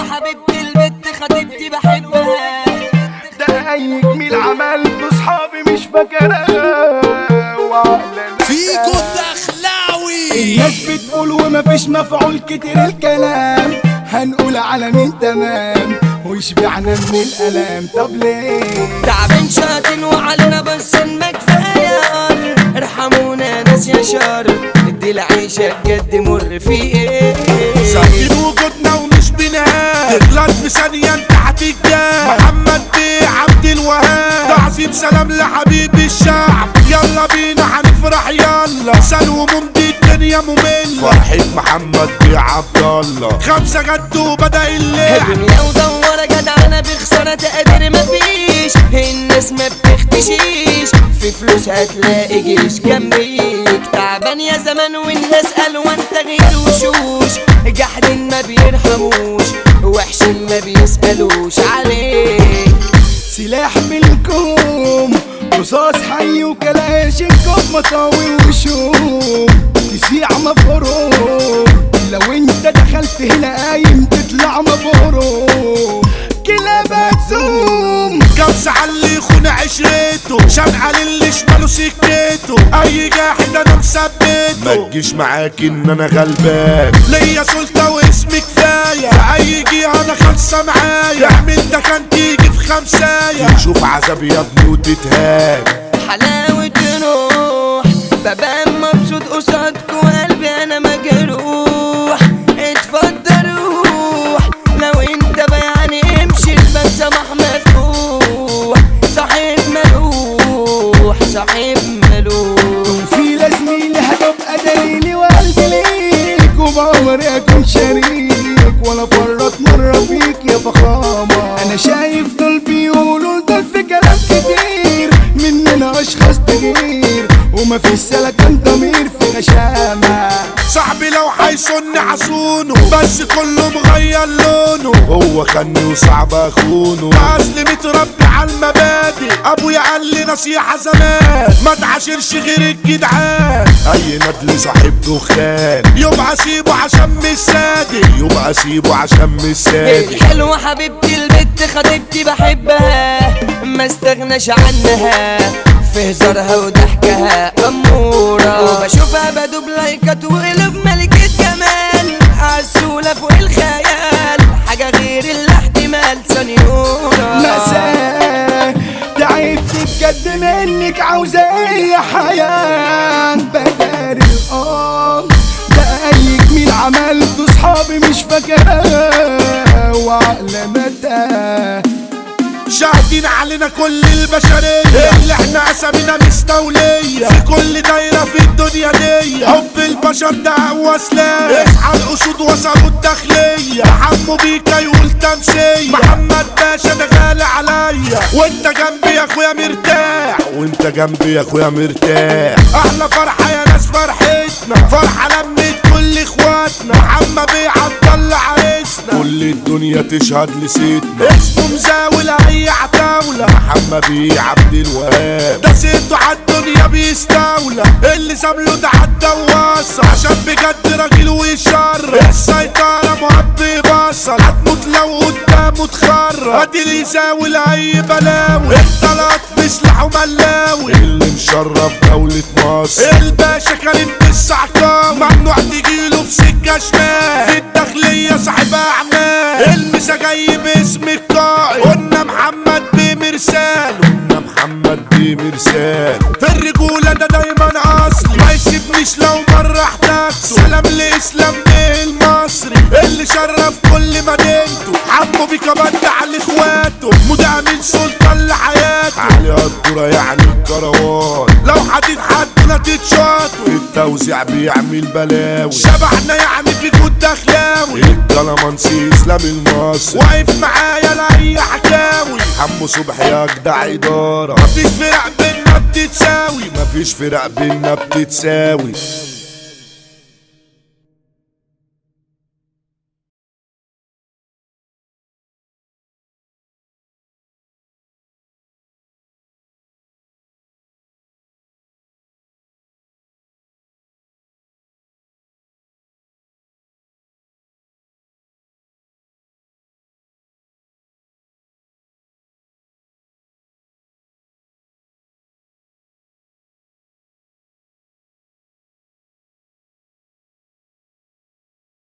حبيبتي البت خطيبتي بحبها ده اي جميل عملته صحابي مش فاكرها وعقلنا فيكو الدخلاوي الناس بتقول ومفيش مفعول كتير الكلام هنقول على مين تمام وشبعنا من الالام طب ليه تعبان شاتن وعلينا بس ما كفايه ارحمونا ناس يا شر ادي العيشه بجد مر في ايه ساكن وجودنا ومش بنهاية تغلط في ثانية انت هتتجاه محمد بيه عبد الوهاب تعظيم سلام لحبيب الشعب يلا بينا هنفرح يلا سال وممضي الدنيا مملة فرحة محمد بيه عبد الله خمسة جد وبدأ الليل الدنيا ودورة جدعانة بخسارة تقدير مفيش الناس ما بتختشيش في فلوس هتلاقي جيش جنبيك تعبان يا زمان والناس ألوان تغيير وشوش جحدين ما بيرحموش وحشين ما بيسألوش عليك سلاح بالكوم رصاص حي وكلاشينكوف مطاوي وشوم تسيع مفروم لو انت دخلت هنا قايم تطلع مبروم كلابك زوم كبس على اللي يخون عشرته شمعة للي شماله سكته اي جاحد انا مثبته ما تجيش معاك ان انا غلبان ليا سلطة واسم كفاية في اي جهة انا خالصة معايا اعمل ده كان تيجي في خمساية شوف عذاب يا ابني وتتهان حلاوة روح ببقى مبسوط قصادكوا قلبي انا مجروح اتفضل روح لو انت بيعني امشي الباب سمح مفتوح صاحب ملوح صاحب ملوح في لازميلي هتبقى دليلي وقلبي ليك وبعمري اكون شريك ولا فرط مرة فيك يا فخامة انا شايف دول بيقولوا دول في كلام كتير مننا اشخاص تغير وما في سلكان ضمير في غشامة صاحبي لو هيصن حصونه بس كله مغير لونه هو خني وصعب اخونه اصل متربي على المبادئ ابويا قال لي نصيحة زمان ما تعاشرش غير الجدعان اي ندل صاحب دخان يبقى سيبه عشان مش صادق يبقى سيبه عشان مش صادق الحلوة حبيبتي البت خطيبتي بحبها ما استغناش عنها في هزارها وضحكها أمورة وبشوفها بدوب لايكات وقلب ملكة جمال عسولة فوق الخيال حاجة غير الاحتمال سنيورة مساء تعبت بجد منك عاوزة ايه يا حياة بدار الآن ده أي جميل عملته صحابي مش فاكرها وعقل متى شاهدين علينا كل البشرية اللي احنا اسامينا مستولية في كل دايرة في الدنيا دي حب البشر ده اقوى سلاح اصحى الاسود وصلوا الداخلية حمو بيكا يقول تمسية محمد باشا ده غالي عليا وانت جنبي يا اخويا مرتاح وانت جنبي يا اخويا مرتاح احلى فرحة يا ناس فرحتنا فرحة لمت كل اخواتنا محمد بيه عبد الله عريسنا كل الدنيا تشهد لسيدنا اسمه مزاول اي عتاولة محمد بيه عبد الوهاب ده سيده عالدنيا بيستولى اللي سابله ده عالدواسة عشان بجد راجل ويشرف السيطرة مهبي بصل هتموت لو قدامه تخرب ادي اللي يزاول اي بلاوي اختلط بسلاح وملاوي اللي مشرف دولة مصر الباشا كريم بالسعقام ممنوع تجيله في سكة شمال في الداخلية صاحب اعمال المسا جاي باسم القائد قلنا محمد بمرسال قلنا محمد بمرسال في الرجولة ده دايما اصلي ما يسيبنيش لو مرة احتاج سلام لاسلام بيه المصري اللي شرف كل مدينته حمو بيكا بدع على اخواته مدعم من سلطان لحياته علي الدورة يعني الكروان لو حديد حدنا تتشاطوا التوزيع بيعمل بلاوي شبحنا يعني في جود دخلاوي الكلامانسي اسلام المصري واقف معايا لاي حكاوي حمو صبحي اجدع اداره مفيش فرق بينا بتتساوي مفيش فرق بينا بتتساوي